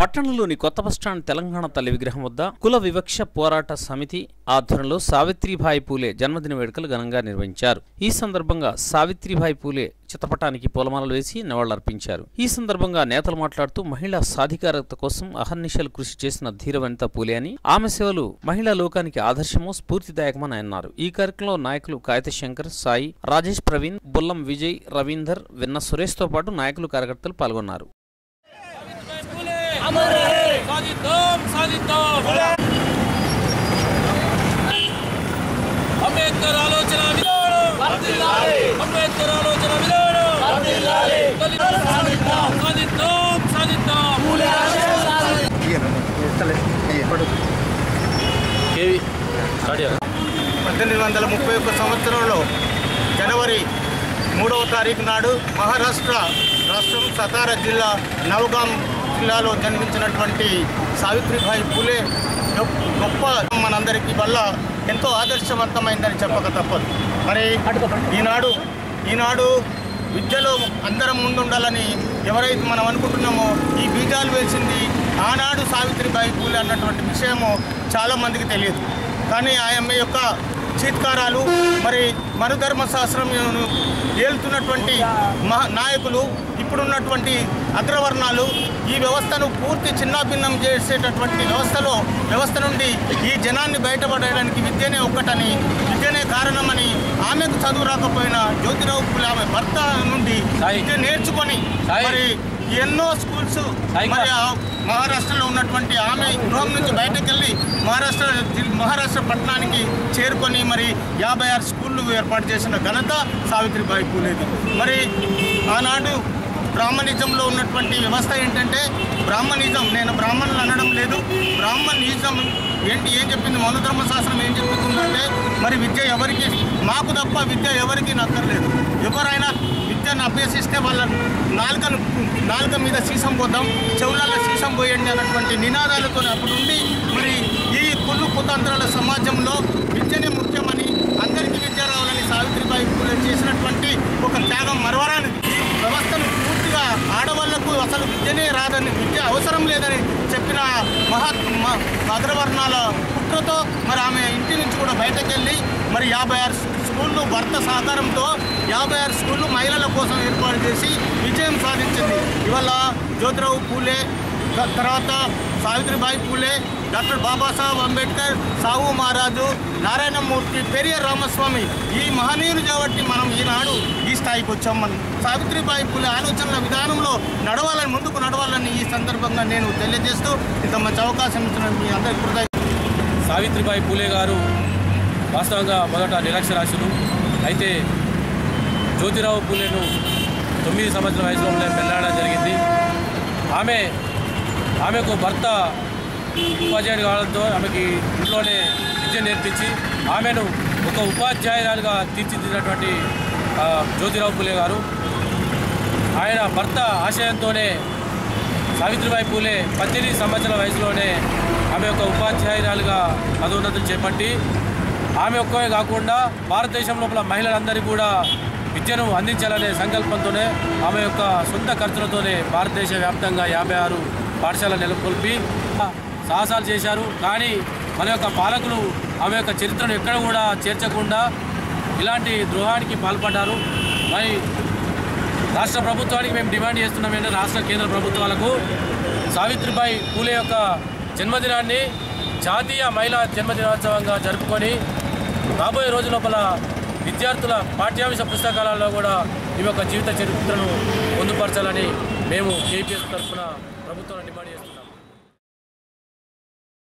పట్టణంలోని కొత్త బస్టాండ్ తెలంగాణ తల్లి విగ్రహం వద్ద కుల వివక్ష పోరాట సమితి ఆధ్వర్యంలో సావిత్రిబాయి పూలే జన్మదిన వేడుకలు ఘనంగా నిర్వహించారు ఈ సందర్భంగా సావిత్రిబాయి పూలే చిత్రపటానికి పూలమాలలు వేసి నివాళులర్పించారు ఈ సందర్భంగా నేతలు మాట్లాడుతూ మహిళా సాధికారత కోసం అహర్నిశలు కృషి చేసిన ధీరవనిత పూలే అని ఆమె సేవలు మహిళా లోకానికి ఆదర్శము స్ఫూర్తిదాయకమని అన్నారు ఈ కార్యక్రమంలో నాయకులు కాయత శంకర్ సాయి రాజేష్ ప్రవీణ్ బుల్లం విజయ్ రవీందర్ వెన్న సురేష్ తో పాటు నాయకులు కార్యకర్తలు పాల్గొన్నారు సాధిద్దాం సాధిద్దాం అంబేద్కర్ ఆలోచన విధానం అంబేద్కర్ ఆలోచన విధానం సాధిద్దాం సాధిద్దాం సాధిద్దాం పద్దెనిమిది వందల ముప్పై ఒక్క సంవత్సరంలో జనవరి మూడవ తారీఖు నాడు మహారాష్ట్ర రాష్ట్రం సతారా జిల్లా నవగాం జిల్లాలో జన్మించినటువంటి సావిత్రిబాయి పూలే గొప్ప- గొప్ప మనందరికీ వల్ల ఎంతో ఆదర్శవంతమైందని చెప్పక తప్పదు మరి ఈనాడు ఈనాడు విద్యలో అందరం ముందుండాలని ఎవరైతే మనం అనుకుంటున్నామో ఈ బీజాలు వేసింది ఆనాడు సావిత్రిబాయి పూలే అన్నటువంటి విషయము చాలామందికి తెలియదు కానీ ఆమె యొక్క చీత్కారాలు మరి మనుధర్మ శాస్త్రం ఏలుతున్నటువంటి మహా నాయకులు ఇప్పుడున్నటువంటి అగ్రవర్ణాలు ఈ వ్యవస్థను పూర్తి చిన్నాభిన్నం చేసేటటువంటి వ్యవస్థలో వ్యవస్థ నుండి ఈ జనాన్ని బయటపడడానికి విద్యనే ఒక్కటని విద్యనే కారణమని ఆమెకు చదువు రాకపోయినా జ్యోతిరావు పూలే ఆమె భర్త నుండి సాయి. విద్య నేర్చుకొని సాయి. మరి ఎన్నో స్కూల్స్ సాయి మరి ఆ మహారాష్ట్రలో ఉన్నటువంటి ఆమె గృహం నుంచి బయటకు వెళ్ళి మహారాష్ట్ర జిల్- మహారాష్ట్ర పట్టణానికి చేరుకొని మరి యాభై ఆరు స్కూళ్ళు ఏర్పాటు చేసిన ఘనత సావిత్రిబాయి పూలేది మరి ఆనాడు బ్రాహ్మణిజంలో ఉన్నటువంటి వ్యవస్థ ఏంటంటే బ్రాహ్మణిజం నేను బ్రాహ్మణులు అనడం లేదు బ్రాహ్మణిజం ఏంటి ఏం చెప్పింది మనుధర్మ శాస్త్రం ఏం చెప్తుందంటే మరి విద్య ఎవరికి మాకు తప్ప విద్య ఎవరికి నక్కర్లేదు ఎవరైనా విద్యను అభ్యసిస్తే వాళ్ళ నాలుకను నాలుక మీద సీసం పోద్దాం చెవులలో సీసం పోయండి అన్నటువంటి నినాదాలతో అప్పుడు ఉండి మరి ఈ కుళ్ళు కుతంత్రాల సమాజంలో విద్యనే ముఖ్యమని అందరికీ విద్య రావాలని సావిత్రిబాయి పూలే చేసినటువంటి ఒక త్యాగం మరవరానిది ఈ వ్యవస్థను పూర్తిగా ఆడవాళ్లకు అసలు విద్యనే రాదని విద్య అవసరం లేదని చెప్పిన మహాత్మ అగ్రవర్ణాల కుట్రతో మరి ఆమె ఇంటి నుంచి కూడా బయటకు వెళ్ళి మరి యాభై ఆరు స్కూళ్ళు భర్త సహకారంతో యాభై ఆరు స్కూళ్ళు మహిళల కోసం ఏర్పాటు చేసి విజయం సాధించింది ఇవాళ జ్యోతిరావు పూలే త- తర్వాత సావిత్రిబాయి పూలే డాక్టర్ బాబాసాహెబ్ అంబేద్కర్ సాహు మహారాజు నారాయణమూర్తి పెరియర్ రామస్వామి ఈ మహనీయులు కాబట్టి మనం ఈనాడు ఈ స్థాయికి వచ్చాం మనం సావిత్రిబాయి పూలే ఆలోచనల విధానంలో నడవాలని ముందుకు నడవాలని ఈ సందర్భంగా నేను తెలియజేస్తూ ఇంత మంచి అవకాశం ఇచ్చిన మీ అందరికీ కృతజ్ఞ సావిత్రిబాయి పూలే గారు వాస్తవంగా మొదట నిరక్షరాస్యులు అయితే జ్యోతిరావు పూలేను తొమ్మిది సంవత్సరాల వయసులో పెళ్ళాడడం జరిగింది ఆమె ఆమెకు భర్త ఉపాధ్యాయుడు కావడంతో ఆమెకి ఇంట్లోనే విద్య నేర్పించి ఆమెను ఒక ఉపాధ్యాయురాలుగా తీర్చిదిద్దినటువంటి ఆ, జ్యోతిరావు పూలే గారు ఆయన భర్త ఆశయంతోనే సావిత్రిబాయి పూలే పద్దెనిమిది సంవత్సరాల వయసులోనే ఆమె యొక్క ఉపాధ్యాయురాలుగా పదోన్నతులు చేపట్టి ఆమె ఒక్కవే కాకుండా భారతదేశం లోపల మహిళలందరికీ కూడా విద్యను అందించాలనే సంకల్పంతోనే ఆమె యొక్క సొంత ఖర్చులతోనే భారతదేశ వ్యాప్తంగా యాభై ఆరు పాఠశాల నెలకొల్పి సాహసాలు చేశారు కానీ మన యొక్క పాలకులు ఆమె యొక్క చరిత్రను ఎక్కడ కూడా చేర్చకుండా ఇలాంటి ద్రోహానికి పాల్పడ్డారు మరి రాష్ట్ర ప్రభుత్వానికి మేము డిమాండ్ చేస్తున్నాం ఏంటంటే రాష్ట్ర కేంద్ర ప్రభుత్వాలకు సావిత్రిబాయి పూలే యొక్క జన్మదినాన్ని జాతీయ మహిళా జన్మదినోత్సవంగా జరుపుకొని రాబోయే రోజు లోపల విద్యార్థుల పాఠ్యాంశ పుస్తకాలలో కూడా ఈ యొక్క జీవిత చరిత్రను పొందుపరచాలని మేము కేపీఎస్ తరఫున ప్రభుత్వాన్ని డిమాండ్ చేస్తున్నాం